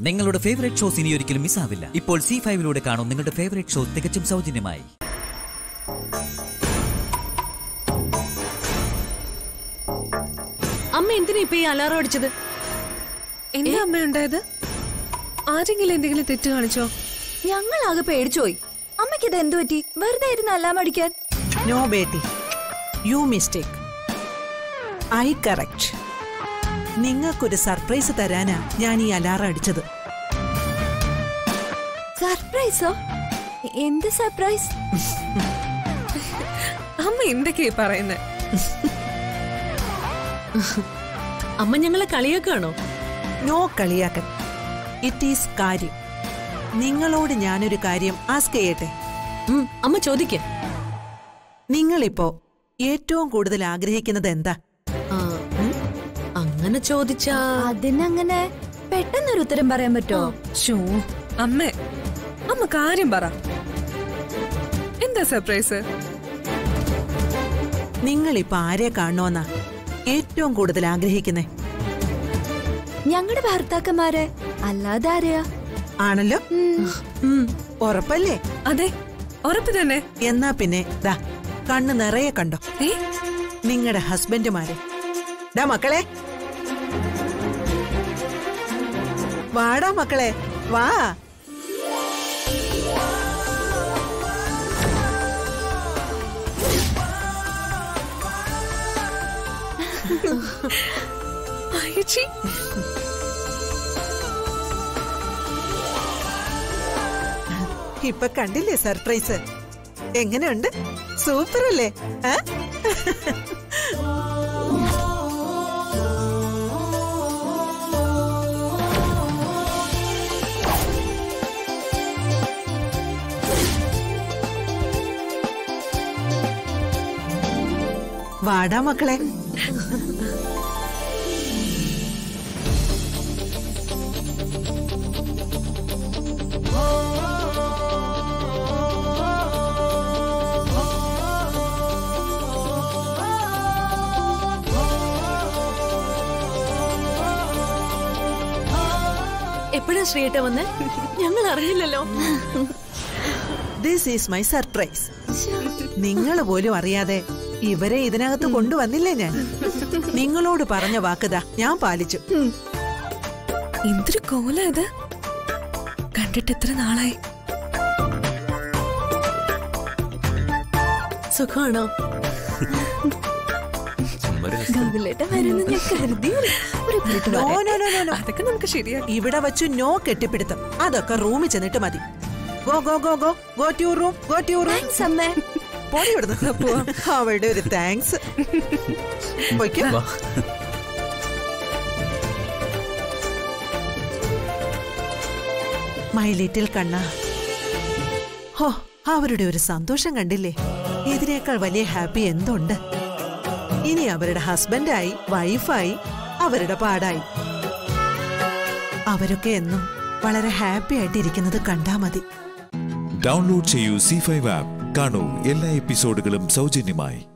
നിങ്ങളുടെ favourite shows ഇനി ഒരിക്കലും മിസ്സാവില്ല ഇപ്പോൾ സി ഫൈവിലൂടെ കാണും നിങ്ങളുടെ ഫേവറേറ്റ് ഷോ തികച്ചും സൗജന്യമായി അമ്മ എന്തിനാ ഇപ്പൊ ഈ അലാറം അടിച്ചത് എന്താ അമ്മ ഉണ്ടായത് ആരെങ്കിലും എന്തെങ്കിലും തെറ്റ് കാണിച്ചോ ഞങ്ങളാകെ പേടിച്ചുപോയി അമ്മയ്ക്ക് ഇത് എന്തു പറ്റി വെറുതെ ഇരുന്ന് അല്ലാം അടിക്കാൻ നോ ബേട്ടി യു മിസ്റ്റേക്ക് ഐ കറക്റ്റ് നിങ്ങൾക്കൊരു സർപ്രൈസ് തരാനാ ഞാൻ ഈ അലാറം അടിച്ചത് സർപ്രൈസോ എന്ത് സർപ്രൈസ് അമ്മ എന്തൊക്കെയാ പറയുന്നത് അമ്മ ഞങ്ങളെ കളിയാക്കാണോ നോ കളിയാക്കൻ ഇറ്റ് ഈസ് കാര്യം നിങ്ങളോട് ഞാനൊരു കാര്യം ആസ്ക് ചെയ്യട്ടെ ഉം, അമ്മ ചോദിക്ക നിങ്ങളിപ്പോ ഏറ്റവും കൂടുതൽ ആഗ്രഹിക്കുന്നത് എന്താ അങ്ങനെ ചോദിച്ചാ അതിനങ്ങനെ പെട്ടെന്നൊരു ഉത്തരം പറയാൻ പറ്റുമോ ഷോ അമ്മ അമ്മ കാര്യം പറ എന്താ സർപ്രൈസ് നിങ്ങളിപ്പോ ആരെ കാണണോന്നാ ഏറ്റവും കൂടുതൽ ആഗ്രഹിക്കുന്നേ ഞങ്ങളുടെ ഭർത്താക്കന്മാരെ അല്ലാതെ ആരെയാ ആണല്ലോ ഉം, ഉറപ്പല്ലേ അതെ ഉറപ്പ് തന്നെ എന്നാ പിന്നെ ദാ കണ്ണ് നിറയെ കണ്ടോ ഏ നിങ്ങളുടെ ഹസ്ബൻഡുമാരെ ഡാ മക്കളെ വാടാ മക്കളെ വാ അയച്ചി ഇപ്പൊ കണ്ടില്ലേ സർപ്രൈസ് എങ്ങനെയുണ്ട് സൂപ്പർ അല്ലേ ആ? വാടാ മക്കളെ എപ്പോഴാ ശ്രീയേട്ട വന്ന് ഞങ്ങൾ അറിഞ്ഞില്ലല്ലോ ദിസ് ഈസ് മൈ സർപ്രൈസ് നിങ്ങൾ പോലും അറിയാതെ ഇവരെ ഇതിനകത്ത് കൊണ്ടുവന്നില്ലേ ഞാൻ നിങ്ങളോട് പറഞ്ഞ വാക്കുതാ ഞാൻ പാലിച്ചു എന്തൊരു കോല ഇത് കണ്ടിട്ട് എത്ര നാളായി സുഖമാണോ ഗംഗുലേട്ടൻ വരുന്ന ഞാൻ കരുതി ഒരു മിനിറ്റ് നോ വരെ. നോ നോ നോ നോ അതൊക്കെ നമുക്ക് ശരിയാക്കി ഇവിടെ വച്ചു നോ കെട്ടിപ്പിടുത്തം അതൊക്കെ റൂമിൽ ചെന്നിട്ട് മതി go go go go go to room go to room Thanks, അമ്മേ പോയി ഇവിടുന്ന് അവളുടെ ഒരു താങ്ക്സ് പൊയ്ക്കോ മൈ ലിറ്റിൽ കണ്ണ ഹോ അവരുടെ ഒരു സന്തോഷം കണ്ടില്ലേ ഇതിനേക്കാൾ വലിയ ഹാപ്പി എന്തുണ്ട് ഇനി അവരുടെ ഹസ്ബൻഡായി വൈഫായി അവരുടെ പാടായി അവരൊക്കെ എന്നും വളരെ ഹാപ്പി ആയിട്ടിരിക്കുന്നത് കണ്ടാ മതി ഡൗൺലോഡ് ചെയ്യൂ സി ഫൈവ് ആപ്പ് കാണൂ എല്ലാ എപ്പിസോഡുകളും സൗജന്യമായി